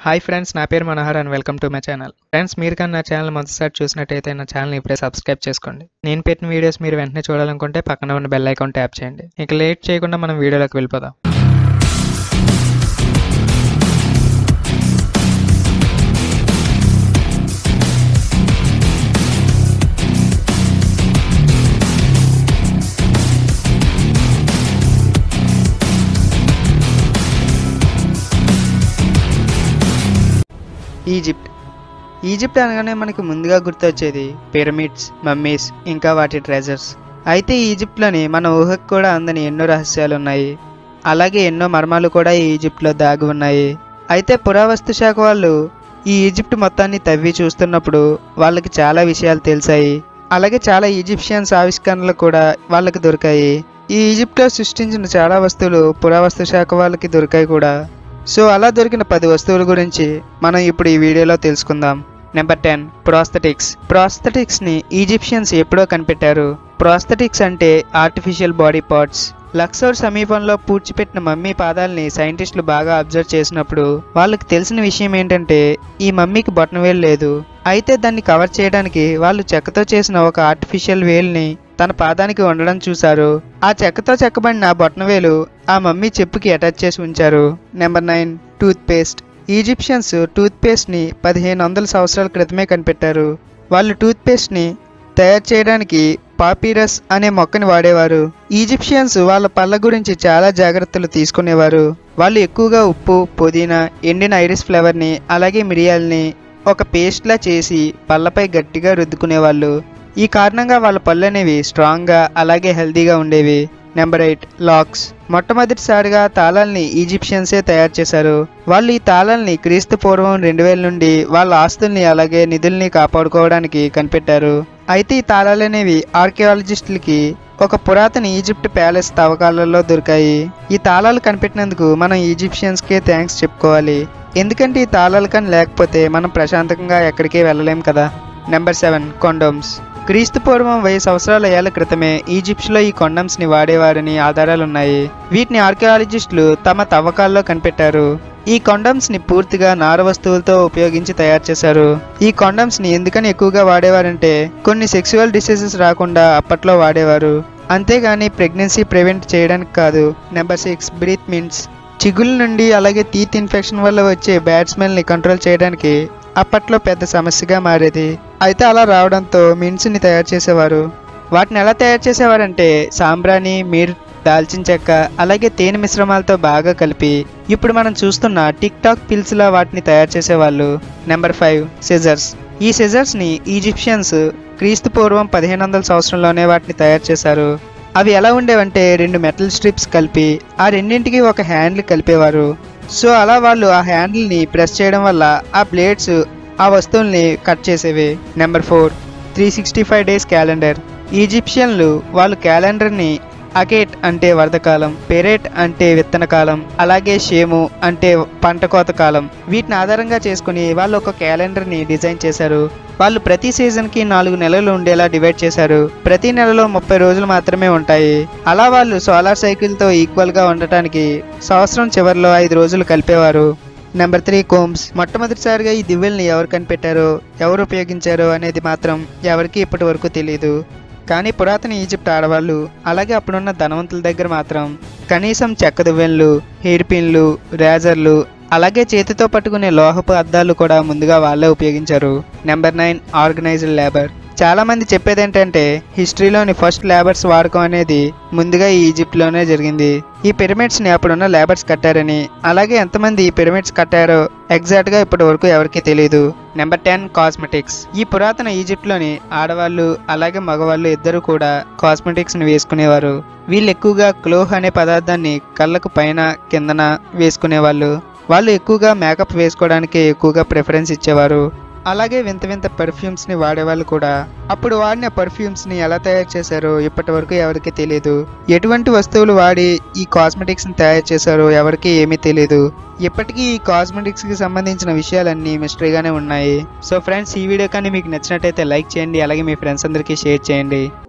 hi friends నా పేరు Manohar and welcome to my channel friends మీరు కానీ నా ఛానల్ మొదటిసారి చూసినట్టయితే నా ఛానల్ ఇప్పుడే సబ్స్క్రైబ్ చేసుకోండి నేను పెట్టిన వీడియోస్ మీరు వెంటనే చూడాలనుకుంటే పక్కన ఉన్న బెల్ ఐకాన్ ట్యాప్ చేయండి ఇక లేట్ చేయకుండా మనం వీడియోలోకి వెళ్ళిపోదాం ఈజిప్ట్ ఈజిప్ట్ అనగానే మనకి ముందుగా గుర్తొచ్చేది పిరమిడ్స్ మమ్మీస్ ఇంకా వాటి ట్రెజర్స్ అయితే ఈజిప్ట్లోని మన ఊహకు కూడా అందని ఎన్నో రహస్యాలు ఉన్నాయి అలాగే ఎన్నో మర్మాలు కూడా ఈ ఈజిప్ట్లో దాగి ఉన్నాయి అయితే పురావస్తు శాఖ వాళ్ళు ఈ ఈజిప్ట్ మొత్తాన్ని తవ్వి చూస్తున్నప్పుడు వాళ్ళకి చాలా విషయాలు తెలిసాయి అలాగే చాలా ఈజిప్షియన్స్ ఆవిష్కరణలు కూడా వాళ్ళకి దొరికాయి ఈ ఈజిప్ట్లో సృష్టించిన చాలా వస్తువులు పురావస్తు శాఖ వాళ్ళకి దొరికాయి కూడా సో అలా దొరికిన పది వస్తువుల గురించి మనం ఇప్పుడు ఈ వీడియోలో తెలుసుకుందాం నెంబర్ టెన్ ప్రాస్థెటిక్స్ ప్రాస్థెటిక్స్ ని ఈజిప్షియన్స్ ఎప్పుడో కనిపెట్టారు ప్రాస్థెటిక్స్ అంటే ఆర్టిఫిషియల్ బాడీ పార్ట్స్ లక్సోర్ సమీపంలో పూడ్చిపెట్టిన మమ్మీ పాదాలని సైంటిస్టులు బాగా అబ్జర్వ్ చేసినప్పుడు వాళ్ళకి తెలిసిన విషయం ఏంటంటే ఈ మమ్మీకి బొటనవేలు లేదు అయితే దాన్ని కవర్ చేయడానికి వాళ్ళు చెక్కతో చేసిన ఒక ఆర్టిఫిషియల్ వేల్ని తన పాదానికి ఉండడం చూశారు ఆ చెక్కతో చెక్కబడిన బొటనవేలు ఆ మమ్మీ చెప్పుకి అటాచ్ చేసి ఉంచారు number nine toothpaste Egyptians టూత్ పేస్ట్ని పదిహేను వందల సంవత్సరాల క్రితమే కనిపెట్టారు వాళ్ళు టూత్ పేస్ట్ని తయారు చేయడానికి పాపీరస్ అనే మొక్కని వాడేవారు ఈజిప్షియన్స్ వాళ్ళ పళ్ళ గురించి చాలా జాగ్రత్తలు తీసుకునేవారు వాళ్ళు ఎక్కువగా ఉప్పు పుదీనా ఎండిన ఐరిస్ ఫ్లేవర్ని అలాగే మిరియాలని ఒక పేస్ట్లా చేసి పళ్ళపై గట్టిగా రుద్దుకునేవాళ్ళు ఈ కారణంగా వాళ్ళ పళ్ళు అనేవి స్ట్రాంగ్గా అలాగే హెల్తీగా ఉండేవి నెంబర్ ఎయిట్ లాక్స్ మొట్టమొదటిసారిగా తాళాల్ని ఈజిప్షియన్సే తయారు చేశారు వాళ్ళు ఈ తాళాల్ని క్రీస్తు పూర్వం రెండు వేల నుండి వాళ్ళ ఆస్తుల్ని అలాగే నిధుల్ని కాపాడుకోవడానికి కనిపెట్టారు అయితే ఈ తాళాలు అనేవి ఆర్కియాలజిస్టులకి ఒక పురాతన ఈజిప్ట్ ప్యాలెస్ తవ్వకాలలో దొరికాయి ఈ తాళాలు కనిపెట్టినందుకు మనం ఈజిప్షియన్స్కే థ్యాంక్స్ చెప్పుకోవాలి ఎందుకంటే ఈ తాళాలు కానీ లేకపోతే మనం ప్రశాంతంగా ఎక్కడికి వెళ్ళలేం కదా నెంబర్ సెవెన్ కొండోమ్స్ క్రీస్తు పూర్వం వెయ్యి సంవత్సరాల ఏళ్ల క్రితమే ఈజిప్ట్స్లో ఈ కొండమ్స్ ని వాడేవారని ఆధారాలున్నాయి వీటిని ఆర్కియాలజిస్టులు తమ తవ్వకాల్లో కనిపెట్టారు ఈ కొండమ్స్ ని పూర్తిగా నార వస్తువులతో ఉపయోగించి తయారు చేశారు ఈ కొండమ్స్ ని ఎందుకని ఎక్కువగా వాడేవారంటే కొన్ని సెక్సువల్ డిసీజెస్ రాకుండా అప్పట్లో వాడేవారు అంతేగాని ప్రెగ్నెన్సీ ప్రివెంట్ చేయడానికి కాదు నెంబర్ సిక్స్ బ్రీత్ మిన్స్ చిగుళ్ళ నుండి అలాగే టీత్ ఇన్ఫెక్షన్ వల్ల వచ్చే బ్యాడ్ స్మెల్ని కంట్రోల్ చేయడానికి అప్పట్లో పెద్ద సమస్యగా మారేది అయితే అలా రావడంతో మిన్స్ని తయారు చేసేవారు వాటిని ఎలా తయారు చేసేవారంటే సాంబ్రాణి మీర్ దాల్చిన చెక్క అలాగే తేనె మిశ్రమాలతో బాగా కలిపి ఇప్పుడు మనం చూస్తున్న టిక్ టాక్ పిల్స్లా వాటిని తయారు చేసేవాళ్ళు నెంబర్ ఫైవ్ సిజర్స్ ఈ సిజర్స్ని ఈజిప్షియన్స్ క్రీస్తు పూర్వం పదిహేను వందల సంవత్సరంలోనే వాటిని తయారు చేశారు అవి ఎలా ఉండేవంటే రెండు మెటల్ స్ట్రిప్స్ కలిపి ఆ రెండింటికి ఒక హ్యాండిల్ కలిపేవారు సో అలా వాళ్ళు ఆ హ్యాండిల్ని ప్రెస్ చేయడం వల్ల ఆ బ్లేడ్స్ ఆ వస్తువుల్ని కట్ చేసేవి number four three sixty five days calendar ఈజిప్షియన్లు వాళ్ళు క్యాలెండర్ని అకేట్ అంటే వరదకాలం పెరేట్ అంటే విత్తన కాలం అలాగే షేము అంటే పంట కోత కాలం వీటిని ఆధారంగా చేసుకుని వాళ్ళు ఒక క్యాలెండర్ని డిజైన్ చేశారు వాళ్ళు ప్రతి సీజన్కి నాలుగు నెలలు ఉండేలా డివైడ్ చేశారు ప్రతి నెలలో ముప్పై రోజులు మాత్రమే ఉంటాయి అలా వాళ్ళు సోలార్ సైకిల్తో ఈక్వల్గా ఉండటానికి సంవత్సరం చివరిలో ఐదు రోజులు కలిపేవారు నెంబర్ త్రీ కోమ్స్ మొట్టమొదటిసారిగా ఈ దివ్యల్ని ఎవరు కనిపెట్టారో ఎవరు ఉపయోగించారో అనేది మాత్రం ఎవరికి ఇప్పటి వరకు తెలియదు కానీ పురాతన ఈజిప్ట్ ఆడవాళ్ళు అలాగే అప్పుడున్న ధనవంతుల దగ్గర మాత్రం కనీసం చెక్క దువ్వెన్లు హెయిర్ పిన్లు రేజర్లు అలాగే చేతితో పట్టుకునే లోహపు అద్దాలు కూడా ముందుగా వాళ్ళే ఉపయోగించారు నెంబర్ నైన్ ఆర్గనైజ్డ్ లేబర్ చాలా మంది చెప్పేది ఏంటంటే హిస్టరీలోని ఫస్ట్ లేబర్స్ వాడకం అనేది ముందుగా ఈ ఈజిప్ట్లోనే జరిగింది ఈ పిరమిడ్స్ ని అప్పుడున్న లేబర్స్ కట్టారని అలాగే ఎంతమంది ఈ పిరమిడ్స్ కట్టారో ఎగ్జాక్ట్ గా ఇప్పటి వరకు ఎవరికీ తెలియదు నెంబర్ టెన్ కాస్మెటిక్స్ ఈ పురాతన ఈజిప్ట్లోని ఆడవాళ్ళు అలాగే మగవాళ్ళు ఇద్దరు కూడా కాస్మెటిక్స్ ని వేసుకునేవారు వీళ్ళు ఎక్కువగా క్లోహ్ అనే పదార్థాన్ని కళ్ళకు పైన కిందన వేసుకునేవాళ్ళు వాళ్ళు ఎక్కువగా మేకప్ వేసుకోవడానికి ఎక్కువగా ప్రిఫరెన్స్ ఇచ్చేవారు అలాగే వింత వింత పర్ఫ్యూమ్స్ని వాడేవాళ్ళు కూడా అప్పుడు వాడిన పర్ఫ్యూమ్స్ని ఎలా తయారు చేశారో ఇప్పటి వరకు ఎవరికి తెలియదు ఎటువంటి వస్తువులు వాడి ఈ కాస్మెటిక్స్ని తయారు చేశారో ఎవరికి ఏమీ తెలియదు ఇప్పటికీ ఈ కాస్మెటిక్స్కి సంబంధించిన విషయాలన్నీ మిస్టరీగానే ఉన్నాయి సో ఫ్రెండ్స్ ఈ వీడియో కానీ మీకు నచ్చినట్టయితే లైక్ చేయండి అలాగే మీ ఫ్రెండ్స్ అందరికీ షేర్ చేయండి